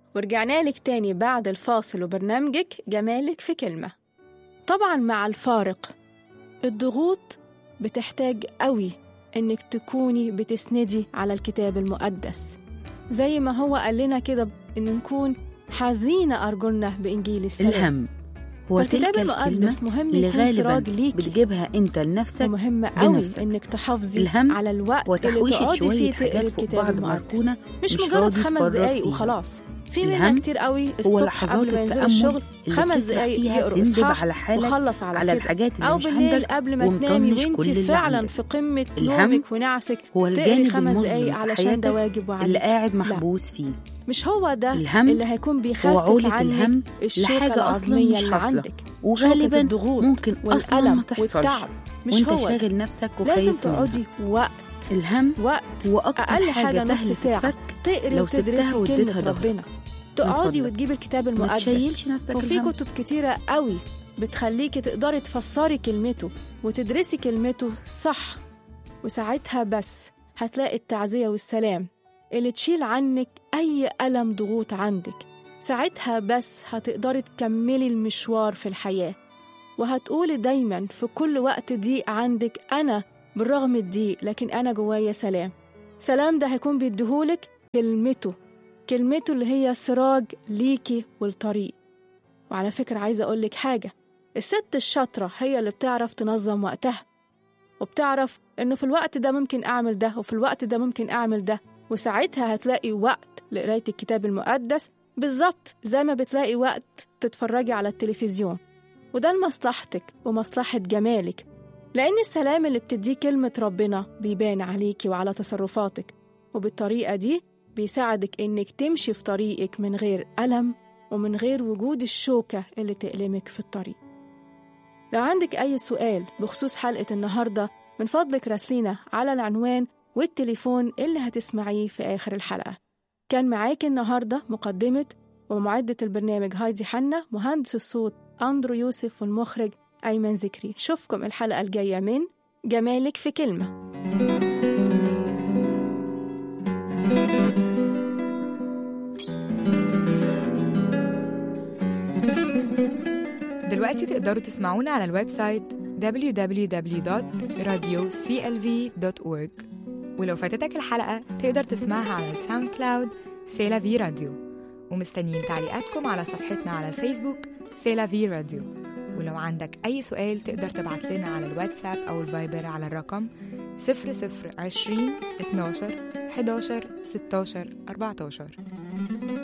ورجعنا لك تاني بعد الفاصل وبرنامجك جمالك في كلمة طبعا مع الفارق الضغوط بتحتاج قوي إنك تكوني بتسندي على الكتاب المقدس زي ما هو قال لنا كده إن نكون حاذين أرجلنا بإنجيل السلام الهم هو فالكتاب تلك الكلمة المقدس مهم اللي يكون غالبا سراج ليكي بتجيبها انت لنفسك ومهم قوي بنفسك. انك تحافظي الهم على الوقت هو اللي تحويشة تقعدي شوية فيه تقري حاجات فوق الكتاب بعض المقدس مركونة مش, مش مجرد راضي خمس تفرط دقايق فيها. وخلاص في منها الهم كتير قوي هو الصبح لحظات قبل ما ينزلوا التأمل الشغل اللي خمس بتسرح دقايق فيها يقروا تندب اصحاح على حالك وخلص على, على كده الحاجات اللي او مش بالليل عندك قبل ما تنامي ومطنش وانت كل اللي فعلا عندك. في قمه الهم نومك ونعسك هو تقري الجانب خمس المظلم دقايق في علشان ده حياتك واجب وعليك اللي قاعد لا. محبوس فيه مش هو ده الهم اللي هيكون هو بيخفف عولة عنك الهم الشوكة لحاجة أصلا العظمية مش اللي حاصلة عندك شوكة وغالبا الضغوط ممكن أصلا ما والألم تحصلش والتعب مش وانت هو ده. شاغل نفسك لازم وخايف منها. تقعدي وقت الهم وقت هو أكتر أقل حاجة حاجة نص سهل ساعة تتفك تقري لو سبتها وتدرسي واديتها كلمة ظهرك. ربنا تقعدي فضلك. وتجيبي الكتاب ما المقدس تشيلش نفسك وفي الهم كتب كتيرة قوي بتخليكي تقدري تفسري كلمته وتدرسي كلمته صح وساعتها بس هتلاقي التعزية والسلام اللي تشيل عنك أي ألم ضغوط عندك ساعتها بس هتقدري تكملي المشوار في الحياة وهتقولي دايما في كل وقت ضيق عندك أنا بالرغم الضيق لكن أنا جوايا سلام سلام ده هيكون بيديهولك كلمته كلمته اللي هي سراج ليكي والطريق وعلى فكرة عايزة أقولك حاجة الست الشاطرة هي اللي بتعرف تنظم وقتها وبتعرف إنه في الوقت ده ممكن أعمل ده وفي الوقت ده ممكن أعمل ده وساعتها هتلاقي وقت لقراية الكتاب المقدس بالظبط زي ما بتلاقي وقت تتفرجي على التلفزيون وده لمصلحتك ومصلحة جمالك لأن السلام اللي بتديه كلمة ربنا بيبان عليكي وعلى تصرفاتك وبالطريقة دي بيساعدك إنك تمشي في طريقك من غير ألم ومن غير وجود الشوكة اللي تألمك في الطريق لو عندك أي سؤال بخصوص حلقة النهاردة من فضلك راسلينا على العنوان والتليفون اللي هتسمعيه في آخر الحلقة كان معاك النهاردة مقدمة ومعدة البرنامج هايدي حنا مهندس الصوت أندرو يوسف والمخرج أيمن ذكري شوفكم الحلقة الجاية من جمالك في كلمة دلوقتي تقدروا تسمعونا على الويب سايت www.radioclv.org ولو فاتتك الحلقة تقدر تسمعها على الساوند كلاود سيلا في راديو ومستنيين تعليقاتكم على صفحتنا على الفيسبوك سيلا في راديو ولو عندك أي سؤال تقدر تبعت لنا على الواتساب أو الفايبر على الرقم 0020 12 11 16 14